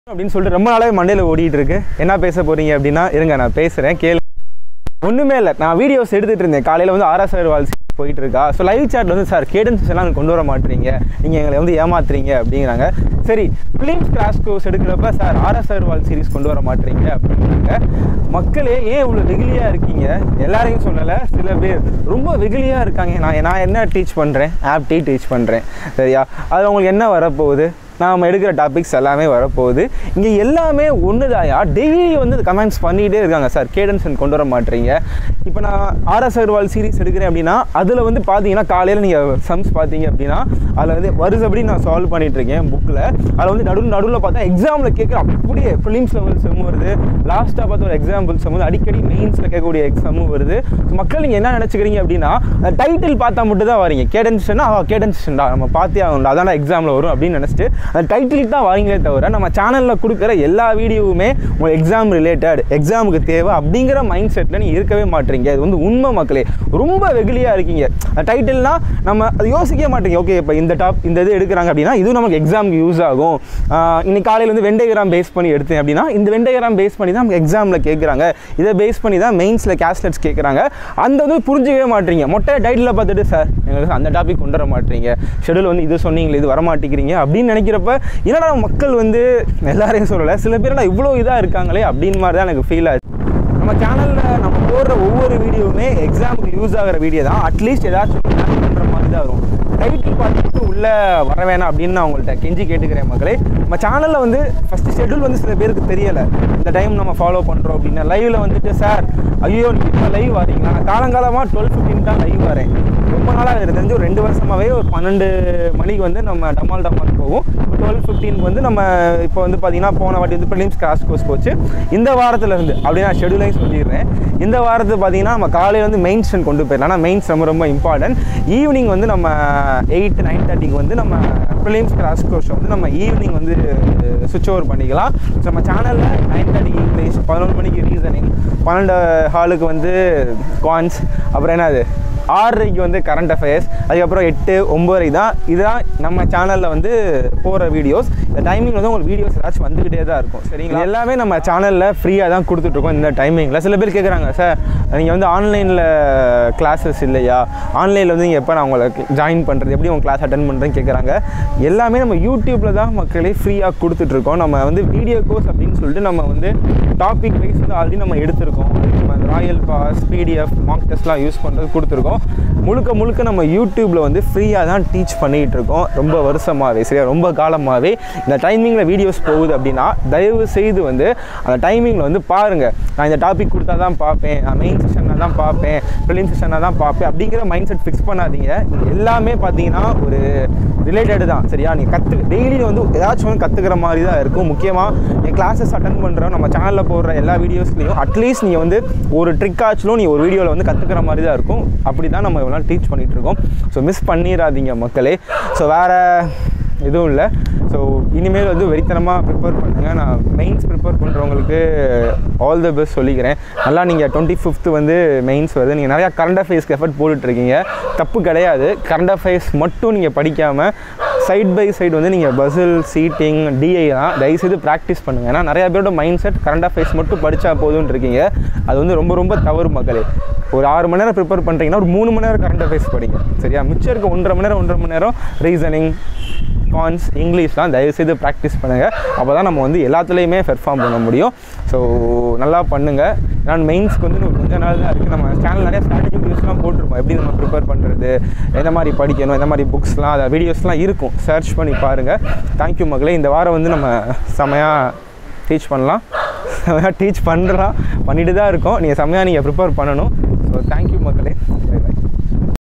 அப்படின்னு சொல்லிட்டு ரொம்ப நாளாவே மண்டையில் ஓடிட்டு இருக்கு என்ன பேச போறீங்க அப்படின்னா இருங்க நான் பேசுகிறேன் கேளு ஒன்றுமே இல்லை நான் வீடியோஸ் எடுத்துகிட்டு இருந்தேன் காலையில் வந்து ஆர்எஸ் வால் போயிட்டு இருக்கா ஸோ லைவ் சாட்டில் வந்து சார் கேடன்ஸ் எல்லாம் எனக்கு கொண்டு வர மாட்டீங்க நீங்கள் எங்களை வந்து ஏமாத்துறீங்க அப்படிங்கிறாங்க சரி ஃபிலிம்ஸ் கிராஷ் கோர்ஸ் எடுக்கிறப்ப சார் ஆர்எஸ் வால் சீரிஸ் கொண்டு வர மாட்டீங்க அப்படிங்கிறாங்க மக்களே ஏன் இவ்வளோ வெகுலியாக இருக்கீங்க எல்லாரையும் சொல்லலை சில பேர் ரொம்ப வெகுலியாக இருக்காங்க நான் நான் என்ன டீச் பண்ணுறேன் ஆப்டி டீச் பண்ணுறேன் சரியா அதில் உங்களுக்கு என்ன வரப்போகுது நாம் எடுக்கிற டாபிக்ஸ் எல்லாமே வரப்போகுது இங்கே எல்லாமே ஒன்றுதாயா டெய்லி வந்து கமெண்ட்ஸ் பண்ணிகிட்டே இருக்காங்க சார் கேடன்ஸ் கொண்டு வர மாட்டீங்க இப்போ நான் ஆர்எஸ் அகர்வால் சீரிஸ் எடுக்கிறேன் அப்படின்னா அதில் வந்து பார்த்தீங்கன்னா காலையில் நீங்கள் சம்ஸ் பார்த்தீங்க அப்படின்னா அதில் வந்து வருஷப்படி நான் சால்வ் பண்ணிட்டு இருக்கேன் புக்கில் அதில் வந்து நடுவில் நடுவில் பார்த்தா எக்ஸாமில் கேட்குற அப்படியே ஃபிலிம்ஸ் லெவல் செம் வருது லாஸ்ட்டாக பார்த்த ஒரு எக்ஸாம்பிள் செம் வந்து அடிக்கடி மெயின்ஸில் கேட்கக்கூடிய எக்ஸாமும் வருது So, மக்கள் நீங்கள் என்ன நினச்சிக்கிறீங்க அப்படின்னா டைட்டில் பார்த்தா மட்டும் தான் வரீங்க கேடன்ஸ்னா கேடன்ஸ்டா நம்ம பார்த்தே ஆகணும் அதான் எக்ஸாமில் வரும் அப்படின்னு நினச்சிட்டு அந்த டைட்டிலுக்கு தான் வரீங்களே தவிர நம்ம சேனலில் கொடுக்குற எல்லா வீடியோவுமே உங்கள் எக்ஸாம் ரிலேட்டட் எக்ஸாமுக்கு தேவை அப்படிங்கிற மைண்ட் செட்டில் நீங்கள் இருக்கவே மாட்டீங்க இது வந்து உண்மை மக்களே ரொம்ப வெகுலியாக இருக்கீங்க டைட்டில்னா நம்ம அது யோசிக்கவே மாட்டீங்க ஓகே இப்போ இந்த டாப் இந்த இது எடுக்கிறாங்க அப்படின்னா இதுவும் நமக்கு எக்ஸாமுக்கு யூஸ் ஆகும் ஆஹ் இன்னைக்கு காலையில் வந்து வெண்டைகிராம் பேஸ் பண்ணி எடுத்தேன் அப்படின்னா இந்த வெண்டைகிராம் பேஸ் பண்ணி தான் நமக்கு எக்ஸாமில் கேட்குறாங்க இதை பேஸ் பண்ணி தான் மெயின்ஸில் கேஸ்லெட்ஸ் கேட்குறாங்க அந்த வந்து புரிஞ்சிக்கவே மாட்டீங்க மொட்டை டைட்டில் பார்த்துட்டு சார் எங்களுக்கு அந்த டாபிக் கொண்டு வர மாட்டீங்க ஷெடியூல் வந்து இது சொன்னீங்களே இது வர மாட்டேங்கிறீங்க அப்படின்னு நினைக்கிறப்ப என்னடா மக்கள் வந்து எல்லாரையும் சொல்லலை சில பேர் இவ்வளோ இதாக இருக்காங்களே அப்படின்னு மாதிரி தான் எனக்கு ஃபீல் ஆச்சு நம்ம சேனலில் நம்ம போடுற ஒவ்வொரு வீடியோவுமே எக்ஸாமுக்கு யூஸ் ஆகிற வீடியோ தான் அட்லீஸ்ட் ஏதாச்சும் பண்ணுற மாதிரி தான் வரும் டைட்டில் பார்த்துட்டு உள்ளே வர வேணாம் அப்படின்னு நான் உங்கள்கிட்ட கெஞ்சி கேட்டுக்கிறேன் மக்களே நம்ம சேனலில் வந்து ஃபஸ்ட்டு ஷெட்யூல் வந்து சில பேருக்கு தெரியலை இந்த டைம் நம்ம ஃபாலோ பண்ணுறோம் அப்படின்னா லைவில் வந்துட்டு சார் ஐயோ இப்போ லைவ் வரீங்களா நான் காலங்காலமாக டுவெல் ஃபிஃப்டின் தான் லைவ் வரேன் ரொம்ப நாளாக எனக்கு தெரிஞ்சு ஒரு ரெண்டு வருஷமாகவே ஒரு பன்னெண்டு மணிக்கு வந்து நம்ம டமால் டமால் போகும் டுவெல் ஃபிஃப்டீனுக்கு வந்து நம்ம இப்போ வந்து பார்த்தீங்கன்னா போன வாட்டி வந்து ப்ரிலிம்ஸ் கிராஸ் கோர்ஸ் போச்சு இந்த வாரத்தில் இருந்து அப்படி நான் ஷெடியூலையும் சொல்லிடுறேன் இந்த வாரத்து பார்த்தீங்கன்னா நம்ம காலையில் வந்து மெயின்ஸ் கொண்டு போயிடலாம் ஆனால் மெயின்ஸ் ரொம்ப ரொம்ப இம்பார்ட்டன்ட் ஈவினிங் வந்து நம்ம எயிட் நைன் தேர்ட்டிக்கு வந்து நம்ம ப்ரிலிம்ஸ் கிராஸ் கோர்ஸ் வந்து நம்ம ஈவினிங் வந்து சுவிட்ச் ஓவர் பண்ணிக்கலாம் ஸோ நம்ம சேனலில் நைன் தேர்ட்டிக்கு இங்கிலீஷ் பதினொன்று மணிக்கு ரீசனிங் பன்னெண்டு ஹாலுக்கு வந்து கான்ஸ் அப்புறம் என்னது ஆறரைக்கு வந்து கரண்ட் அஃபேர்ஸ் அதுக்கப்புறம் எட்டு ஒம்பது தான் இதுதான் நம்ம சேனலில் வந்து போகிற வீடியோஸ் இந்த டைமிங் வந்து உங்களுக்கு வீடியோஸ் ஏதாச்சும் வந்துக்கிட்டே தான் இருக்கும் சரிங்களா இது எல்லாமே நம்ம சேனலில் ஃப்ரீயாக தான் கொடுத்துட்ருக்கோம் இந்த டைமிங்கில் சில பேர் கேட்குறாங்க சார் நீங்கள் வந்து ஆன்லைனில் கிளாஸஸ் இல்லையா ஆன்லைனில் வந்து நீங்கள் எப்போ நான் உங்களை ஜாயின் பண்ணுறது எப்படி உங்கள் கிளாஸ் அட்டன் பண்ணுறேன்னு கேட்குறாங்க எல்லாமே நம்ம யூடியூப்பில் தான் மக்களே ஃப்ரீயாக கொடுத்துட்ருக்கோம் நம்ம வந்து வீடியோ கோர்ஸ் அப்படின்னு சொல்லிட்டு நம்ம வந்து டாபிக் வைஸ் வந்து ஆல்ரெடி நம்ம எடுத்திருக்கோம் நம்ம ராயல் பாஸ் பிடிஎஃப் மார்க் டெஸ்ட்லாம் யூஸ் பண்ணுறது கொடுத்துருக்கோம் முழுக்க முழுக்க நம்ம யூடியூப்பில் வந்து ஃப்ரீயாக தான் டீச் பண்ணிகிட்டு இருக்கோம் ரொம்ப வருஷமாகவே சரியா ரொம்ப காலமாகவே இந்த டைமிங்கில் வீடியோஸ் போகுது அப்படின்னா தயவு செய்து வந்து அந்த டைமிங்கில் வந்து பாருங்கள் நான் இந்த டாபிக் கொடுத்தா தான் பார்ப்பேன் நான் மெயின் செஷனாக தான் பார்ப்பேன் ஃபிலிம் செஷனாக தான் பார்ப்பேன் அப்படிங்கிற மைண்ட் செட் ஃபிக்ஸ் பண்ணாதீங்க இது எல்லாமே பார்த்தீங்கன்னா ஒரு ரிலேட்டடு தான் சரியா நீங்கள் கற்று டெய்லி வந்து ஏதாச்சும் ஒன்று கற்றுக்கிற மாதிரி தான் இருக்கும் முக்கியமாக என் கிளாஸஸ் அட்டன் பண்ணுறோம் நம்ம சேனலில் போடுற எல்லா வீடியோஸ்லையும் அட்லீஸ்ட் நீங்கள் வந்து ஒரு ட்ரிக் ஆச்சுலும் நீ ஒரு வீடியோவில் வந்து கற்றுக்கிற மாதிரி தான் இருக்கும் அப்படி தான் நம்ம இவ்வளோ டீச் பண்ணிகிட்டு இருக்கோம் ஸோ மிஸ் பண்ணிடாதீங்க மக்களே ஸோ வேறு எதுவும் இல்லை ஸோ இனிமேல் வந்து வெறித்தனமாக ப்ரிப்பேர் பண்ணுங்கள் நான் மெயின்ஸ் ப்ரிப்பேர் பண்ணுறவங்களுக்கு ஆல் த பெஸ்ட் சொல்லிக்கிறேன் நல்லா நீங்கள் டுவெண்ட்டி ஃபிஃப்த்து வந்து மெயின்ஸ் வருது நீங்கள் நிறையா கரண்ட் அஃபேர்ஸ்க்கு எஃபர்ட் போட்டுட்ருக்கீங்க தப்பு கிடையாது கரண்ட் அஃபேர்ஸ் மட்டும் நீங்கள் படிக்காமல் சைட் பை சைடு வந்து நீங்கள் பஸ்ஸில் சீட்டிங் டிஐ தான் தயவுசெய்து ப்ராக்டிஸ் பண்ணுங்கள் ஏன்னா நிறையா பேரோட மைண்ட் செட் கரண்ட் அஃபேர்ஸ் மட்டும் படித்தா போதும்னு இருக்கீங்க அது வந்து ரொம்ப ரொம்ப தவறு மக்களே ஒரு ஆறு மணி நேரம் ப்ரிப்பேர் பண்ணுறீங்கன்னா ஒரு மூணு மணி நேரம் கரண்ட் அஃபேர்ஸ் படிங்க சரியா மிச்சம் இருக்க ஒன்றரை மணி நேரம் ஒன்றரை மணி நேரம் ரீசனிங் கான்ஸ் இங்கிலீஷ்லாம் தயவுசெய்து ப்ராக்டிஸ் பண்ணுங்கள் அப்போ தான் நம்ம வந்து எல்லாத்துலேயுமே பெர்ஃபார்ம் பண்ண முடியும் ஸோ நல்லா பண்ணுங்கள் நான் மெயின்ஸ்க்கு வந்து இன்னும் கொஞ்ச நாள் தான் இருக்குது நம்ம சேனல் நிறைய ஸ்ட்ராட்டஜி வீடியோஸ்லாம் போட்டிருப்போம் எப்படி நம்ம ப்ரிப்பேர் பண்ணுறது எந்த மாதிரி படிக்கணும் எந்த மாதிரி புக்ஸ்லாம் அதை வீடியோஸ்லாம் இருக்கும் சர்ச் பண்ணி பாருங்கள் தேங்க்யூ மகளே இந்த வாரம் வந்து நம்ம செமையாக டீச் பண்ணலாம் செமையாக டீச் பண்ணுறோம் பண்ணிட்டு தான் இருக்கோம் நீங்கள் செம்மையாக நீங்கள் ப்ரிப்பேர் பண்ணணும் ஸோ தேங்க்யூ மக்களே